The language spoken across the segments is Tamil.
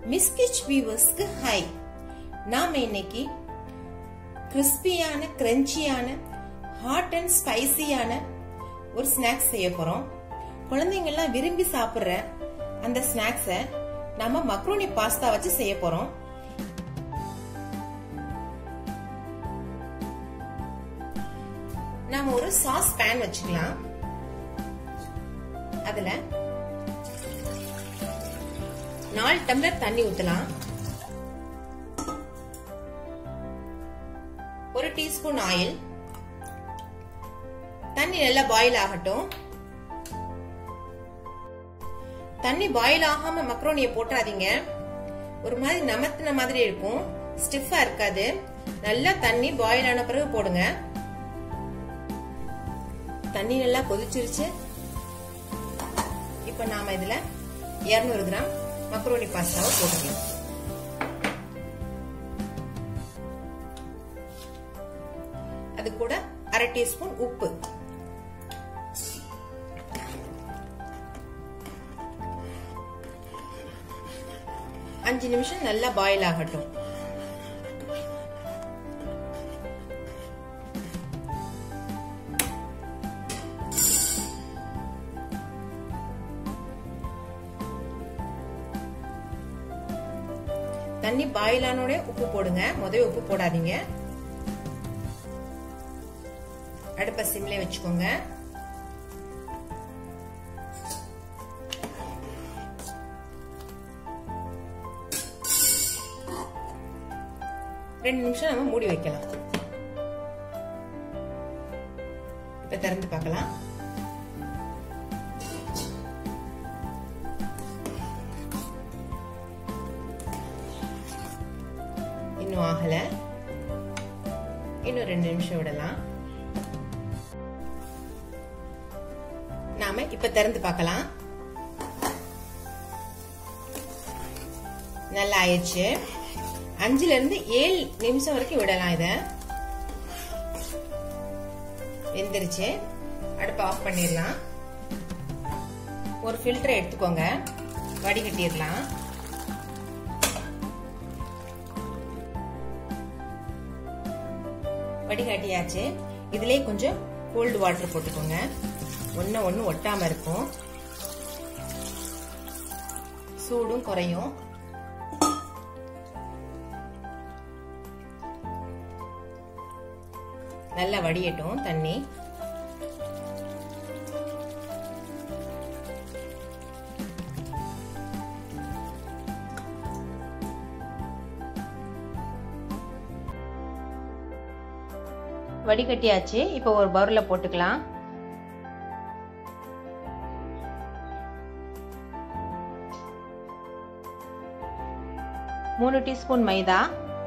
மிஸ்கிச் வியூவர்ஸ்க்கு ஹை நாம இன்னைக்கு கிறிஸ்பியான கிரன்ச்சியான ஹாட் அண்ட் ஸ்பைசியான ஒரு ஸ்நாக்ஸ் செய்ய போறோம் குழந்தைங்க எல்லாம் விரும்பி சாப்பிடுற அந்த ஸ்நாக்ஸ நம்ம மக்ரோனி பாஸ்தா வச்சு செய்ய போறோம் நாம ஒரு சாஸ் பேன் வச்சுக்கலாம் அதுல நாலு டம்ளர் தண்ணி ஊத்தலாம் ஒரு டீஸ்பூன் ஆயில் தண்ணி நல்லா பாயில் ஆகட்டும் தண்ணி பாயில் ஆகாம மக்ரோனிய போட்டாதீங்க ஒரு மாதிரி நமத்தின மாதிரி இருக்கும் ஸ்டிஃபா இருக்காது நல்லா தண்ணி பாயில் ஆன பிறகு போடுங்க தண்ணி நல்லா கொதிச்சிருச்சு இப்ப நாம இதுல இருநூறு கிராம் மக்ரோனி பாஸ்தாவை போட்டுக்கலாம் அது கூட அரை டீஸ்பூன் உப்பு அஞ்சு நிமிஷம் நல்லா பாயில் ஆகட்டும் தண்ணி பாயில் ஆனோட உப்பு போடுங்க முதல்ல உப்பு போடாதீங்க அடுப்ப சிம்ல வச்சுக்கோங்க ரெண்டு நிமிஷம் நம்ம மூடி வைக்கலாம் இப்ப திறந்து பார்க்கலாம் இன்னும் ஆகல இன்னும் ரெண்டு நிமிஷம் விடலாம் நாம இப்ப திறந்து பார்க்கலாம் நல்லா ஆயிடுச்சு அஞ்சுல இருந்து ஏழு நிமிஷம் வரைக்கும் விடலாம் இத வெந்துருச்சு அடுப்ப ஆஃப் பண்ணிடலாம் ஒரு ஃபில்டர் எடுத்துக்கோங்க வடிகட்டிடலாம் வடிகட்டியாச்சு இதுலயே கொஞ்சம் கோல்டு வாட்டர் போட்டுக்கோங்க ஒன்னு ஒன்னு ஒட்டாம இருக்கும் சூடும் குறையும் நல்லா வடியட்டும் தண்ணி வடிகட்டியாச்சு இப்போ ஒரு பவுல்ல போட்டுக்கலாம் மூணு டீஸ்பூன் மைதா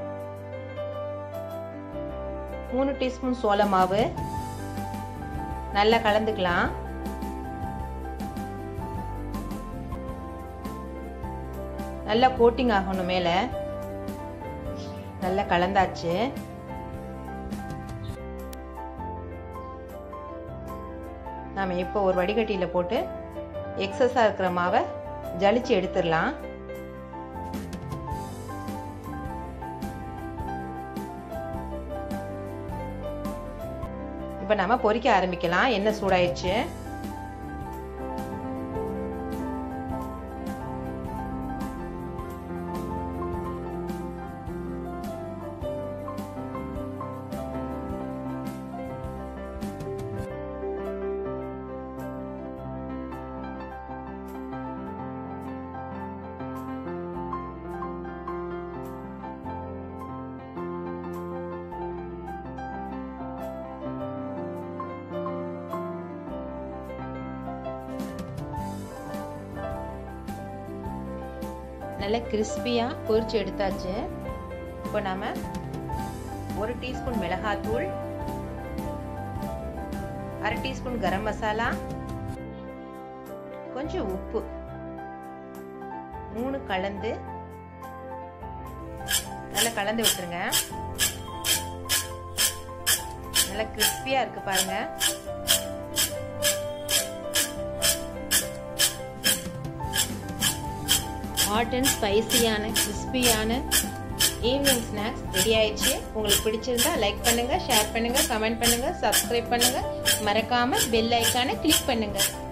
மூணு டீஸ்பூன் சோள மாவு நல்லா கலந்துக்கலாம் நல்லா கோட்டிங் ஆகணும் மேல நல்லா கலந்தாச்சு நாம இப்போ ஒரு வடிகட்டியில போட்டு எக்ஸஸா இருக்கிற மாவை ஜலிச்சு எடுத்துடலாம் இப்ப நாம பொரிக்க ஆரம்பிக்கலாம் எண்ணெய் சூடாயிடுச்சு நல்லா கிறிஸ்பியாக பொரிச்சு எடுத்தாச்சு இப்போ நாம ஒரு டீஸ்பூன் மிளகாத்தூள் அரை டீஸ்பூன் கரம் மசாலா கொஞ்சம் உப்பு மூணு கலந்து நல்லா கலந்து விட்டுருங்க நல்லா கிறிஸ்பியா இருக்கு பாருங்க ஹாட் அண்ட் ஸ்பைசியான கிறிஸ்பியான ஈவினிங் ஸ்நாக்ஸ் ரெடி ஆயிடுச்சு உங்களுக்கு பிடிச்சிருந்தா லைக் பண்ணுங்க ஷேர் பண்ணுங்க கமெண்ட் பண்ணுங்க சப்ஸ்கிரைப் பண்ணுங்க மறக்காம பெல் ஐக்கானை கிளிக் பண்ணுங்க